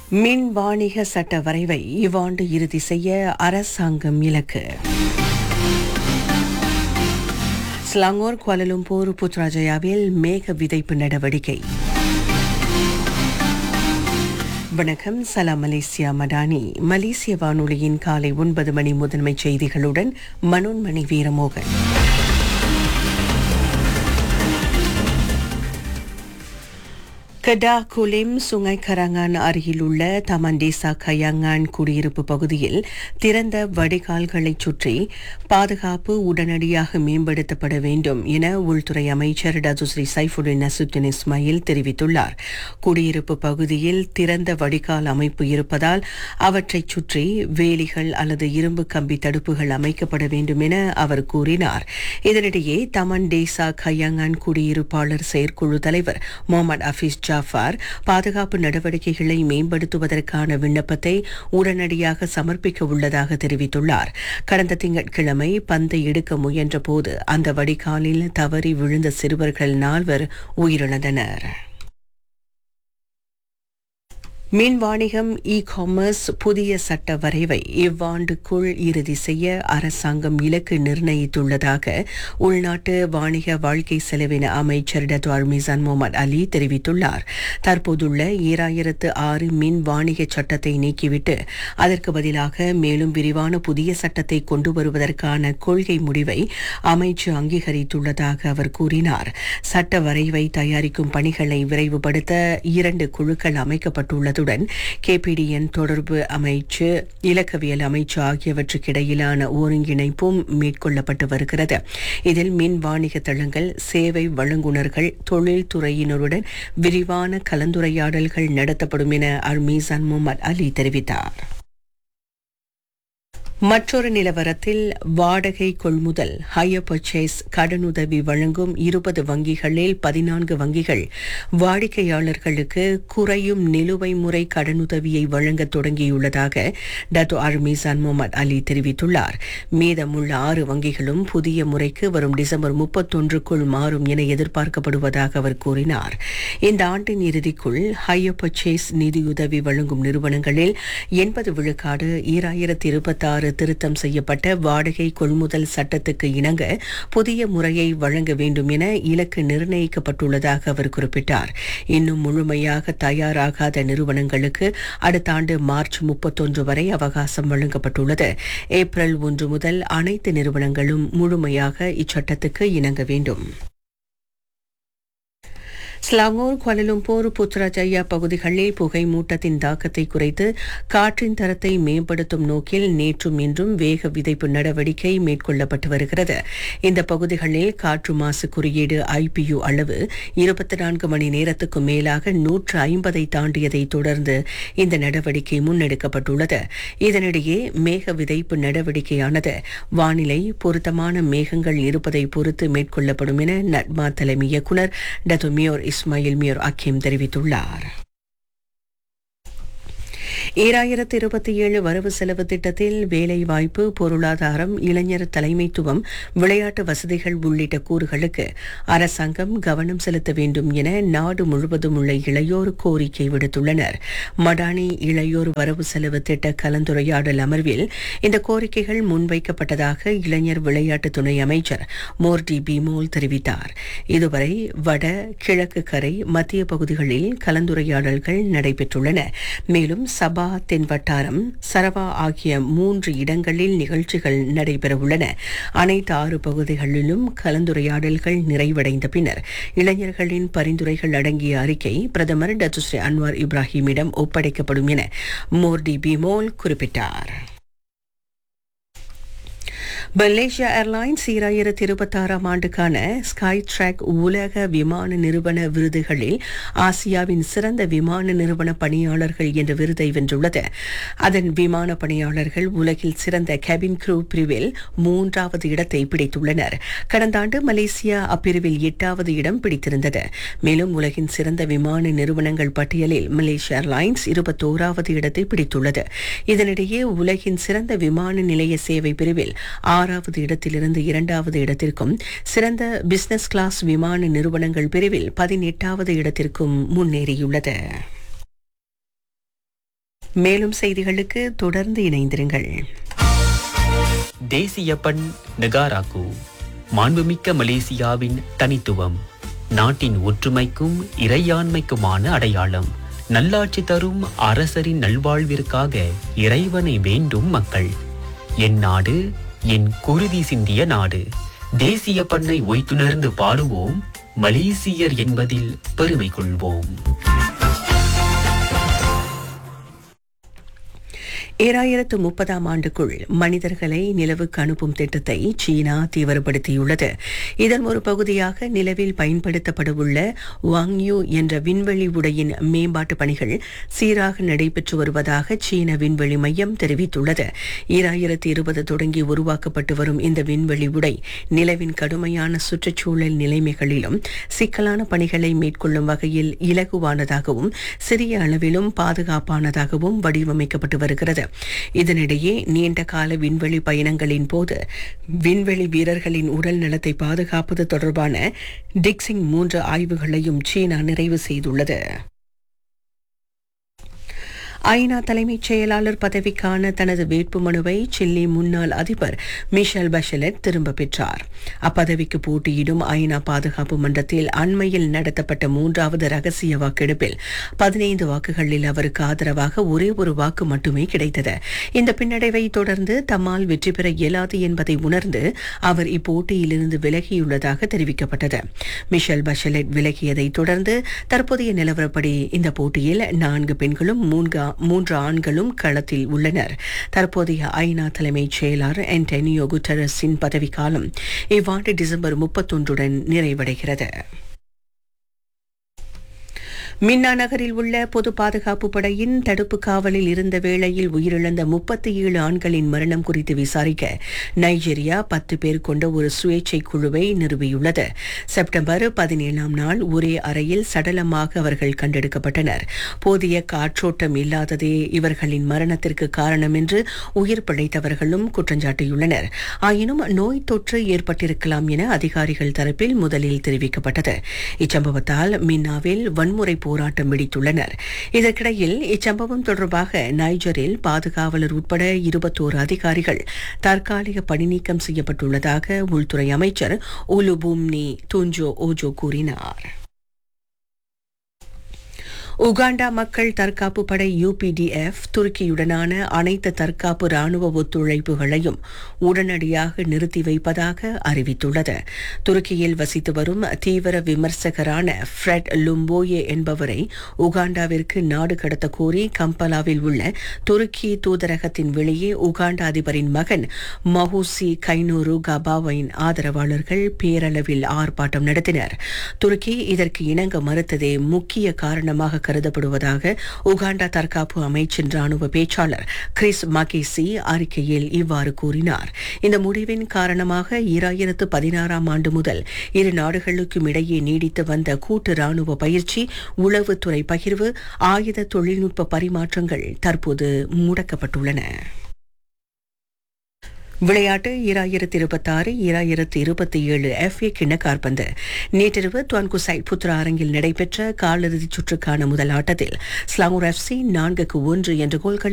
மின் வாணிக சட்ட வரைவை இவ்வாண்டு இறுதி செய்ய அரசாங்கம் இலக்கு ஸ்லாங்கோர் குவாலலும்பூர் புத்ராஜயாவில் மேக விதைப்பு நடவடிக்கை வணக்கம் சலாம் மலேசியா மடானி மலேசிய வானொலியின் காலை ஒன்பது மணி முதன்மை செய்திகளுடன் மனோன்மணி வீரமோகன் கடா குலிம் சுங்கை கரங்கான் அருகிலுள்ள தமண்டேசா கயாங்கான் குடியிருப்பு பகுதியில் திறந்த வடிகால்களைச் சுற்றி பாதுகாப்பு உடனடியாக மேம்படுத்தப்பட வேண்டும் என உள்துறை அமைச்சர் டதுஸ்ரீ சைஃபுடின் நசுத்தின் இஸ்மாயில் தெரிவித்துள்ளார் குடியிருப்பு பகுதியில் திறந்த வடிகால் அமைப்பு இருப்பதால் அவற்றைச் சுற்றி வேலிகள் அல்லது இரும்பு கம்பி தடுப்புகள் அமைக்கப்பட வேண்டும் என அவர் கூறினார் இதனிடையே தமண்டேசா கயாங்கான் குடியிருப்பாளர் செயற்குழு தலைவர் முகமது அஃபீஸ் ஜாஃபார் பாதுகாப்பு நடவடிக்கைகளை மேம்படுத்துவதற்கான விண்ணப்பத்தை உடனடியாக சமர்ப்பிக்க உள்ளதாக தெரிவித்துள்ளார் கடந்த திங்கட்கிழமை பந்தை எடுக்க முயன்றபோது அந்த வடிகாலில் தவறி விழுந்த சிறுவர்கள் நால்வர் உயிரிழந்தனர் மின் வாணிகம் இ காமர்ஸ் புதிய சட்ட வரைவை இவ்வாண்டுக்குள் இறுதி செய்ய அரசாங்கம் இலக்கு நிர்ணயித்துள்ளதாக உள்நாட்டு வாணிக வாழ்க்கை செலவின அமைச்சர் டத்வார் மிசான் முகமது அலி தெரிவித்துள்ளார் தற்போதுள்ள ஈராயிரத்து ஆறு மின் வாணிக சட்டத்தை நீக்கிவிட்டு அதற்கு பதிலாக மேலும் விரிவான புதிய சட்டத்தை கொண்டு வருவதற்கான கொள்கை முடிவை அமைச்சு அங்கீகரித்துள்ளதாக அவர் கூறினார் சட்ட வரைவை தயாரிக்கும் பணிகளை விரைவுபடுத்த இரண்டு குழுக்கள் அமைக்கப்பட்டுள்ளது உள்ளதுடன் கேபிடிஎன் தொடர்பு அமைச்சு இலக்கவியல் அமைச்சு ஆகியவற்றுக்கிடையிலான ஒருங்கிணைப்பும் மேற்கொள்ளப்பட்டு வருகிறது இதில் மின் வாணிக தளங்கள் சேவை வழங்குநர்கள் தொழில்துறையினருடன் விரிவான கலந்துரையாடல்கள் நடத்தப்படும் என அர்மீசான் முகமது அலி தெரிவித்தார் மற்றொரு நிலவரத்தில் வாடகை கொள்முதல் ஹையர் பர்ச்சேஸ் கடனுதவி வழங்கும் இருபது வங்கிகளில் பதினான்கு வங்கிகள் வாடிக்கையாளர்களுக்கு குறையும் நிலுவை முறை கடனுதவியை வழங்க தொடங்கியுள்ளதாக டத்து அர்மீசான் முகமது அலி தெரிவித்துள்ளார் மீதமுள்ள ஆறு வங்கிகளும் புதிய முறைக்கு வரும் டிசம்பர் முப்பத்தொன்றுக்குள் மாறும் என எதிர்பார்க்கப்படுவதாக அவர் கூறினார் இந்த ஆண்டின் இறுதிக்குள் ஹையர் பர்ச்சேஸ் நிதியுதவி வழங்கும் நிறுவனங்களில் எண்பது விழுக்காடு ஈராயிரத்தி இருபத்தாறு திருத்தம் செய்யப்பட்ட வாடகை கொள்முதல் சட்டத்துக்கு இணங்க புதிய முறையை வழங்க வேண்டும் என இலக்கு நிர்ணயிக்கப்பட்டுள்ளதாக அவர் குறிப்பிட்டார் இன்னும் முழுமையாக தயாராகாத நிறுவனங்களுக்கு அடுத்த ஆண்டு மார்ச் முப்பத்தொன்று வரை அவகாசம் வழங்கப்பட்டுள்ளது ஏப்ரல் ஒன்று முதல் அனைத்து நிறுவனங்களும் முழுமையாக இச்சட்டத்துக்கு இணங்க வேண்டும் ஸ்லாங்கோர் குவாலலும்பூர் புத்ராஜயா பகுதிகளில் புகை மூட்டத்தின் தாக்கத்தை குறைத்து காற்றின் தரத்தை மேம்படுத்தும் நோக்கில் நேற்றும் இன்றும் வேக விதைப்பு நடவடிக்கை மேற்கொள்ளப்பட்டு வருகிறது இந்த பகுதிகளில் காற்று மாசு குறியீடு ஐபியு அளவு இருபத்தி நான்கு மணி நேரத்துக்கு மேலாக நூற்று ஐம்பதை தாண்டியதை தொடர்ந்து இந்த நடவடிக்கை முன்னெடுக்கப்பட்டுள்ளது இதனிடையே மேக விதைப்பு நடவடிக்கையானது வானிலை பொருத்தமான மேகங்கள் இருப்பதை பொறுத்து மேற்கொள்ளப்படும் என நட்மா தலைமை இயக்குநர் டத்துமியோர் இஸ்மாயில் மியர் அக்கீம் தெரிவித்துள்ளார் ஈராயிரத்து இருபத்தி ஏழு வரவு செலவு திட்டத்தில் வேலைவாய்ப்பு பொருளாதாரம் இளைஞர் தலைமைத்துவம் விளையாட்டு வசதிகள் உள்ளிட்ட கூறுகளுக்கு அரசாங்கம் கவனம் செலுத்த வேண்டும் என நாடு முழுவதும் உள்ள இளையோர் கோரிக்கை விடுத்துள்ளனர் மடானி இளையோர் வரவு செலவு திட்ட கலந்துரையாடல் அமர்வில் இந்த கோரிக்கைகள் முன்வைக்கப்பட்டதாக இளைஞர் விளையாட்டு துணை அமைச்சர் மோர்டி பிமோல் தெரிவித்தார் இதுவரை வட கிழக்கு கரை மத்திய பகுதிகளில் கலந்துரையாடல்கள் நடைபெற்றுள்ளன மேலும் சபா தென் வட்டாரம் சரவா ஆகிய மூன்று இடங்களில் நிகழ்ச்சிகள் நடைபெறவுள்ளன அனைத்து ஆறு பகுதிகளிலும் கலந்துரையாடல்கள் நிறைவடைந்த பின்னர் இளைஞர்களின் பரிந்துரைகள் அடங்கிய அறிக்கை பிரதமர் டத்துஸ்ரீ அன்வார் இப்ராஹிமிடம் ஒப்படைக்கப்படும் என மோர்டி பிமோல் குறிப்பிட்டார் மலேசியா ஏர்லைன்ஸ் ஈராயிரத்தி இருபத்தாறாம் ஆண்டுக்கான ஸ்கை ட்ராக் உலக விமான நிறுவன விருதுகளில் ஆசியாவின் சிறந்த விமான நிறுவன பணியாளர்கள் என்ற விருதை வென்றுள்ளது அதன் விமான பணியாளர்கள் உலகில் சிறந்த கேபின் க்ரூ பிரிவில் மூன்றாவது இடத்தை பிடித்துள்ளனர் கடந்த ஆண்டு மலேசியா அப்பிரிவில் எட்டாவது இடம் பிடித்திருந்தது மேலும் உலகின் சிறந்த விமான நிறுவனங்கள் பட்டியலில் மலேசியா ஏர்லைன்ஸ் இருபத்தோராவது இடத்தை பிடித்துள்ளது இதனிடையே உலகின் சிறந்த விமான நிலைய சேவை பிரிவில் ஆறாவது இடத்திலிருந்து இரண்டாவது இடத்திற்கும் சிறந்த பிசினஸ் கிளாஸ் விமான நிறுவனங்கள் பிரிவில் பதினெட்டாவது இடத்திற்கும் முன்னேறியுள்ளது மேலும் செய்திகளுக்கு தொடர்ந்து இணைந்திருங்கள் தேசிய பண் நெகாராக்கு மாண்புமிக்க மலேசியாவின் தனித்துவம் நாட்டின் ஒற்றுமைக்கும் இறையாண்மைக்குமான அடையாளம் நல்லாட்சி தரும் அரசரின் நல்வாழ்விற்காக இறைவனை வேண்டும் மக்கள் என் நாடு என் குருதி சிந்திய நாடு தேசிய பண்ணை ஒய்த்துணர்ந்து பாடுவோம் மலேசியர் என்பதில் பெருமை கொள்வோம் ஏழாயிரத்து முப்பதாம் ஆண்டுக்குள் மனிதர்களை நிலவுக்கு அனுப்பும் திட்டத்தை சீனா தீவிரப்படுத்தியுள்ளது இதன் ஒரு பகுதியாக நிலவில் பயன்படுத்தப்படவுள்ள வாங்யூ என்ற விண்வெளி உடையின் மேம்பாட்டு பணிகள் சீராக நடைபெற்று வருவதாக சீன விண்வெளி மையம் தெரிவித்துள்ளது ஈராயிரத்து இருபது தொடங்கி உருவாக்கப்பட்டு வரும் இந்த விண்வெளி உடை நிலவின் கடுமையான சுற்றுச்சூழல் நிலைமைகளிலும் சிக்கலான பணிகளை மேற்கொள்ளும் வகையில் இலகுவானதாகவும் சிறிய அளவிலும் பாதுகாப்பானதாகவும் வடிவமைக்கப்பட்டு வருகிறது இதனிடையே நீண்ட கால விண்வெளி பயணங்களின் போது விண்வெளி வீரர்களின் உடல் நலத்தை பாதுகாப்பது தொடர்பான டிக்சிங் மூன்று ஆய்வுகளையும் சீனா நிறைவு செய்துள்ளது ஐநா தலைமைச் செயலாளர் பதவிக்கான தனது வேட்புமனுவை சில்லி முன்னாள் அதிபர் மிஷல் பஷலட் திரும்ப பெற்றார் அப்பதவிக்கு போட்டியிடும் ஐநா பாதுகாப்பு மன்றத்தில் அண்மையில் நடத்தப்பட்ட மூன்றாவது ரகசிய வாக்கெடுப்பில் பதினைந்து வாக்குகளில் அவருக்கு ஆதரவாக ஒரே ஒரு வாக்கு மட்டுமே கிடைத்தது இந்த பின்னடைவை தொடர்ந்து தம்மால் வெற்றி பெற இயலாது என்பதை உணர்ந்து அவர் இப்போட்டியிலிருந்து விலகியுள்ளதாக தெரிவிக்கப்பட்டது மிஷல் பஷலட் விலகியதை தொடர்ந்து தற்போதைய நிலவரப்படி இந்த போட்டியில் நான்கு பெண்களும் மூன்று மூன்று ஆண்களும் களத்தில் உள்ளனர் தற்போதைய ஐநா தலைமைச் செயலாளர் ஆண்டனியோ குட்டரஸின் பதவிக்காலம் இவ்வாண்டு டிசம்பர் முப்பத்தொன்றுடன் நிறைவடைகிறது மின்னா நகரில் உள்ள பொது பாதுகாப்பு படையின் தடுப்பு காவலில் இருந்த வேளையில் உயிரிழந்த முப்பத்தி ஏழு ஆண்களின் மரணம் குறித்து விசாரிக்க நைஜீரியா பத்து பேர் கொண்ட ஒரு சுயேட்சை குழுவை நிறுவியுள்ளது செப்டம்பர் பதினேழாம் நாள் ஒரே அறையில் சடலமாக அவர்கள் கண்டெடுக்கப்பட்டனர் போதிய காற்றோட்டம் இல்லாததே இவர்களின் மரணத்திற்கு காரணம் என்று உயிர் பிழைத்தவர்களும் குற்றஞ்சாட்டியுள்ளனர் ஆயினும் நோய் தொற்று ஏற்பட்டிருக்கலாம் என அதிகாரிகள் தரப்பில் முதலில் தெரிவிக்கப்பட்டது இச்சம்பவத்தால் மின்னாவில் வன்முறை போராட்டம் வெடித்துள்ளனர் இதற்கிடையில் இச்சம்பவம் தொடர்பாக நைஜரில் பாதுகாவலர் உட்பட இருபத்தோரு அதிகாரிகள் தற்காலிக பணிநீக்கம் செய்யப்பட்டுள்ளதாக உள்துறை அமைச்சர் உலுபூம்னி துஞ்சோ ஓஜோ கூறினார் உகாண்டா மக்கள் தற்காப்பு படை யூபிடிஎஃப் துருக்கியுடனான அனைத்து தற்காப்பு ராணுவ ஒத்துழைப்புகளையும் உடனடியாக நிறுத்தி வைப்பதாக அறிவித்துள்ளது துருக்கியில் வசித்து வரும் தீவிர விமர்சகரான ஃப்ரெட் லும்போயே என்பவரை உகாண்டாவிற்கு நாடு கடத்த கோரி கம்பலாவில் உள்ள துருக்கி தூதரகத்தின் வெளியே உகாண்டா அதிபரின் மகன் மஹூசி கைனூரு கபாவின் ஆதரவாளர்கள் பேரளவில் ஆர்ப்பாட்டம் நடத்தினர் துருக்கி இதற்கு இணங்க மறுத்ததே முக்கிய காரணமாக கருதப்படுவதாக உகாண்டா தற்காப்பு அமைச்சின் ராணுவ பேச்சாளர் கிறிஸ் மகேசி அறிக்கையில் இவ்வாறு கூறினார் இந்த முடிவின் காரணமாக ஈராயிரத்து பதினாறாம் ஆண்டு முதல் இரு நாடுகளுக்கும் இடையே நீடித்து வந்த கூட்டு ராணுவ பயிற்சி உளவுத்துறை பகிர்வு ஆயுத தொழில்நுட்ப பரிமாற்றங்கள் தற்போது முடக்கப்பட்டுள்ளன விளையாட்டு ஈராயிரத்தி இருபத்தாறு ஈராயிரத்தி இருபத்தி ஏழு எஃப்ஏ கிண்ண காற்பந்து நேற்றிரவு துவான்குசைட் புத்ரா அரங்கில் நடைபெற்ற காலிறுதிச் சுற்றுக்கான முதல் ஆட்டத்தில் ஸ்லாங்கூர் எஃப்சி நான்குக்கு ஒன்று என்ற கோல்கள்